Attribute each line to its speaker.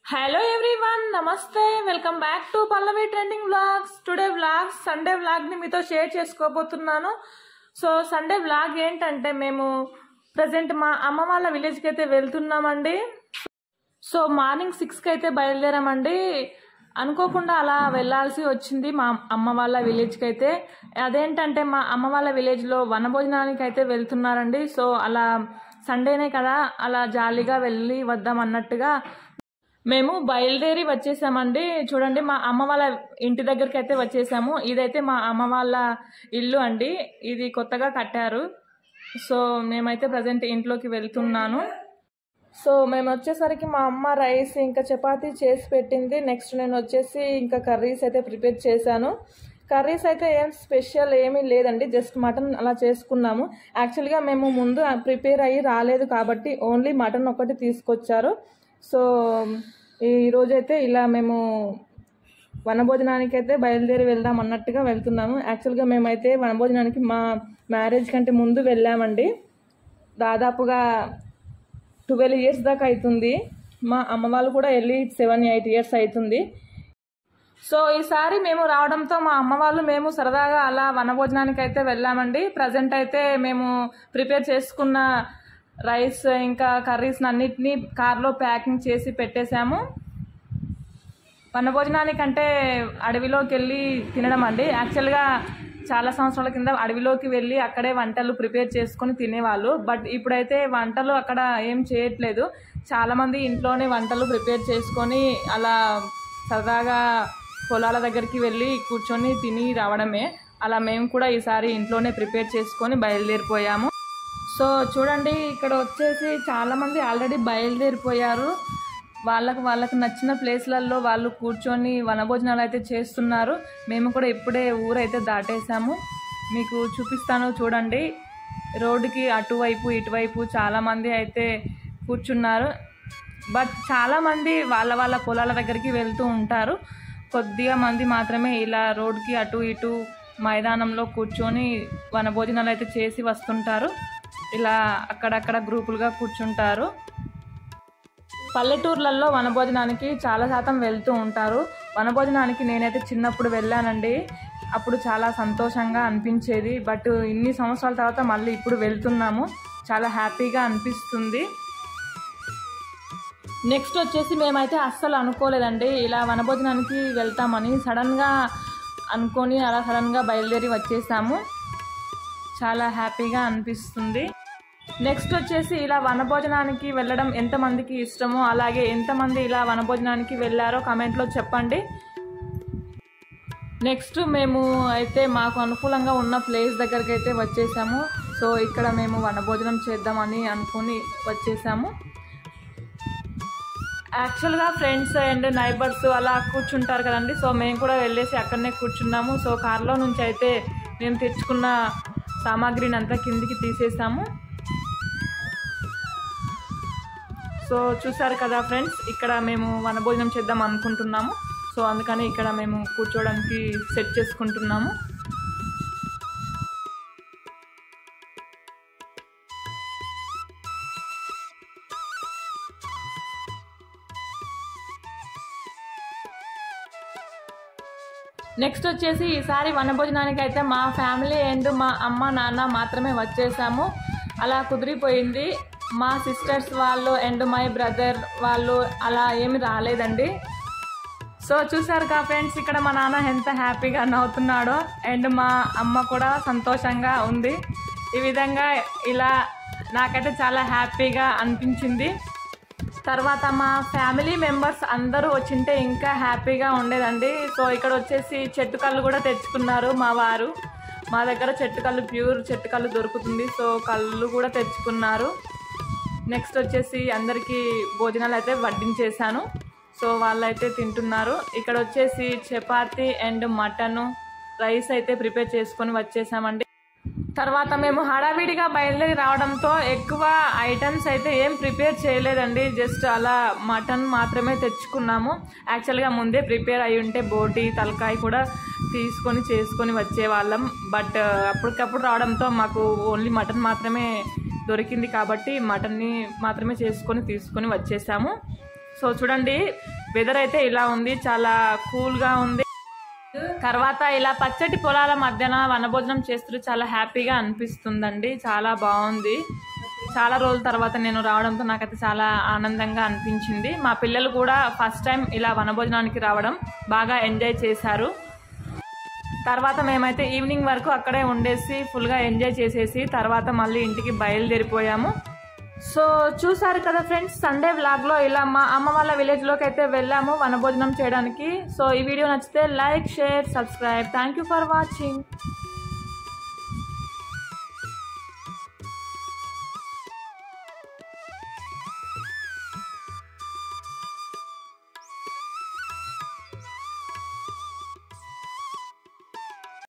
Speaker 1: hello everyone నమస్తే welcome back to Pallavi trending vlogs today vlogs Sunday వ్లాగ్ని మీతో share చేసుకోబోతున్నాను సో సండే వ్లాగ్ ఏంటంటే మేము ప్రజెంట్ మా అమ్మ వాళ్ళ విలేజ్కి అయితే వెళ్తున్నామండి సో మార్నింగ్ సిక్స్కి అయితే బయలుదేరామండి అనుకోకుండా అలా వెళ్ళాల్సి వచ్చింది మా అమ్మ వాళ్ళ విలేజ్కి అయితే అదేంటంటే మా అమ్మ వాళ్ళ విలేజ్లో వనభోజనానికి అయితే వెళ్తున్నారండి సో అలా సండేనే కదా అలా జాలీగా వెళ్ళి వద్దాం అన్నట్టుగా మేము బయలుదేరి వచ్చేసామండి చూడండి మా అమ్మ వాళ్ళ ఇంటి దగ్గరికి అయితే వచ్చేసాము ఇదైతే మా అమ్మ వాళ్ళ ఇల్లు అండి ఇది కొత్తగా కట్టారు సో మేమైతే ప్రజెంట్ ఇంట్లోకి వెళ్తున్నాను సో మేము వచ్చేసరికి మా అమ్మ రైస్ ఇంకా చపాతీ చేసి పెట్టింది నెక్స్ట్ నేను వచ్చేసి ఇంకా కర్రీస్ అయితే ప్రిపేర్ చేశాను కర్రీస్ అయితే ఏం స్పెషల్ ఏమీ లేదండి జస్ట్ మటన్ అలా చేసుకున్నాము యాక్చువల్గా మేము ముందు ప్రిపేర్ అయ్యి రాలేదు కాబట్టి ఓన్లీ మటన్ ఒకటి తీసుకొచ్చారు సో ఈ రోజైతే ఇలా మేము వనభోజనానికి అయితే బయలుదేరి వెళ్దాం అన్నట్టుగా వెళ్తున్నాము యాక్చువల్గా మేమైతే వనభోజనానికి మా మ్యారేజ్ కంటే ముందు వెళ్ళామండి దాదాపుగా ట్వెల్వ్ ఇయర్స్ దాకా అవుతుంది మా అమ్మ వాళ్ళు కూడా వెళ్ళి సెవెన్ ఎయిట్ ఇయర్స్ అవుతుంది సో ఈసారి మేము రావడంతో మా అమ్మ వాళ్ళు మేము సరదాగా అలా వనభోజనానికి అయితే వెళ్ళామండి ప్రజెంట్ అయితే మేము ప్రిపేర్ చేసుకున్న రైస్ ఇంకా కర్రీస్ అన్నిటినీ కార్లో ప్యాకింగ్ చేసి పెట్టేశాము వనభోజనానికంటే అడవిలోకి వెళ్ళి తినడం అండి యాక్చువల్గా చాలా సంవత్సరాల కింద అడవిలోకి వెళ్ళి అక్కడే వంటలు ప్రిపేర్ చేసుకొని తినేవాళ్ళు బట్ ఇప్పుడైతే వంటలు అక్కడ ఏం చేయట్లేదు చాలామంది ఇంట్లోనే వంటలు ప్రిపేర్ చేసుకొని అలా సరదాగా పొలాల దగ్గరికి వెళ్ళి కూర్చొని తిని రావడమే అలా మేము కూడా ఈసారి ఇంట్లోనే ప్రిపేర్ చేసుకొని బయలుదేరిపోయాము సో చూడండి ఇక్కడ వచ్చేసి చాలామంది ఆల్రెడీ బయలుదేరిపోయారు వాళ్ళకు వాళ్ళకు నచ్చిన ప్లేస్లలో వాళ్ళు కూర్చొని వనభోజనాలు అయితే చేస్తున్నారు మేము కూడా ఇప్పుడే ఊరైతే దాటేసాము మీకు చూపిస్తాను చూడండి రోడ్డుకి అటువైపు ఇటువైపు చాలామంది అయితే కూర్చున్నారు బట్ చాలామంది వాళ్ళ వాళ్ళ పొలాల దగ్గరికి వెళ్తూ ఉంటారు కొద్దిగా మంది మాత్రమే ఇలా రోడ్డుకి అటు ఇటు మైదానంలో కూర్చొని వనభోజనాలు అయితే చేసి వస్తుంటారు ఇలా అక్కడక్కడ గ్రూపులుగా కూర్చుంటారు పల్లెటూర్లలో వనభోజనానికి చాలా శాతం వెళ్తూ ఉంటారు వనభోజనానికి నేనైతే చిన్నప్పుడు వెళ్ళానండి అప్పుడు చాలా సంతోషంగా అనిపించేది బట్ ఇన్ని సంవత్సరాల తర్వాత మళ్ళీ ఇప్పుడు వెళ్తున్నాము చాలా హ్యాపీగా అనిపిస్తుంది నెక్స్ట్ వచ్చేసి మేమైతే అస్సలు అనుకోలేదండి ఇలా వనభోజనానికి వెళ్తామని సడన్గా అనుకొని అలా సడన్గా బయలుదేరి వచ్చేసాము చాలా హ్యాపీగా అనిపిస్తుంది నెక్స్ట్ వచ్చేసి ఇలా వనభోజనానికి వెళ్ళడం ఎంతమందికి ఇష్టమో అలాగే ఎంతమంది ఇలా వనభోజనానికి వెళ్ళారో కమెంట్లో చెప్పండి నెక్స్ట్ మేము అయితే మాకు అనుకూలంగా ఉన్న ప్లేస్ దగ్గరికి అయితే వచ్చేసాము సో ఇక్కడ మేము వనభోజనం చేద్దామని అనుకుని వచ్చేసాము యాక్చువల్గా ఫ్రెండ్స్ అండ్ నైబర్స్ అలా కూర్చుంటారు కదండి సో మేము కూడా వెళ్ళేసి అక్కడనే కూర్చున్నాము సో కార్లో నుంచి అయితే మేము తెచ్చుకున్న సామాగ్రిని అంతా కిందికి తీసేసాము సో చూసారు కదా ఫ్రెండ్స్ ఇక్కడ మేము వనభోజనం చేద్దాం అనుకుంటున్నాము సో అందుకని ఇక్కడ మేము కూర్చోవడానికి సెట్ చేసుకుంటున్నాము నెక్స్ట్ వచ్చేసి ఈసారి వనభోజనానికి అయితే మా ఫ్యామిలీ అండ్ మా అమ్మ నాన్న మాత్రమే వచ్చేసాము అలా కుదిరిపోయింది మా సిస్టర్స్ వాళ్ళు అండ్ మై బ్రదర్ వాళ్ళు అలా ఏమి రాలేదండి సో చూసారు కా ఫ్రెండ్స్ ఇక్కడ మా నాన్న ఎంత హ్యాపీగా నవ్వుతున్నాడో అండ్ మా అమ్మ కూడా సంతోషంగా ఉంది ఈ విధంగా ఇలా నాకైతే చాలా హ్యాపీగా అనిపించింది తర్వాత మా ఫ్యామిలీ మెంబర్స్ అందరూ వచ్చింటే ఇంకా హ్యాపీగా ఉండేదండి సో ఇక్కడ వచ్చేసి చెట్టు కళ్ళు కూడా తెచ్చుకున్నారు మా వారు మా దగ్గర చెట్టు కళ్ళు ప్యూర్ చెట్టు కళ్ళు దొరుకుతుంది సో కళ్ళు కూడా తెచ్చుకున్నారు నెక్స్ట్ వచ్చేసి అందరికీ భోజనాలు అయితే వడ్డించేశాను సో వాళ్ళైతే తింటున్నారు ఇక్కడ వచ్చేసి చపాతీ అండ్ మటను రైస్ అయితే ప్రిపేర్ చేసుకొని వచ్చేసామండి తర్వాత మేము హడావిడిగా బయలుదేరి రావడంతో ఎక్కువ ఐటమ్స్ అయితే ఏం ప్రిపేర్ చేయలేదండి జస్ట్ అలా మటన్ మాత్రమే తెచ్చుకున్నాము యాక్చువల్గా ముందే ప్రిపేర్ అయి ఉంటే బోటి తలకాయ కూడా తీసుకొని చేసుకొని వచ్చేవాళ్ళం బట్ అప్పటికప్పుడు రావడంతో మాకు ఓన్లీ మటన్ మాత్రమే దొరికింది కాబట్టి మటన్ని మాత్రమే చేసుకొని తీసుకొని వచ్చేసాము సో చూడండి వెదర్ అయితే ఇలా ఉంది చాలా కూల్గా ఉంది తర్వాత ఇలా పచ్చటి పొలాల మధ్యన వనభోజనం చేస్తూ చాలా హ్యాపీగా అనిపిస్తుందండి చాలా బాగుంది చాలా రోజుల తర్వాత నేను రావడంతో నాకైతే చాలా ఆనందంగా అనిపించింది మా పిల్లలు కూడా ఫస్ట్ టైం ఇలా వనభోజనానికి రావడం బాగా ఎంజాయ్ చేశారు తర్వాత మేమైతే ఈవినింగ్ వరకు అక్కడే ఉండేసి ఫుల్గా ఎంజాయ్ చేసేసి తర్వాత మళ్ళీ ఇంటికి బయలుదేరిపోయాము సో చూసారు కదా ఫ్రెండ్స్ సండే వ్లాగ్లో ఇలా మా అమ్మ వాళ్ళ విలేజ్లోకి అయితే వెళ్ళాము వనభోజనం చేయడానికి సో ఈ వీడియో నచ్చితే like share subscribe thank you for watching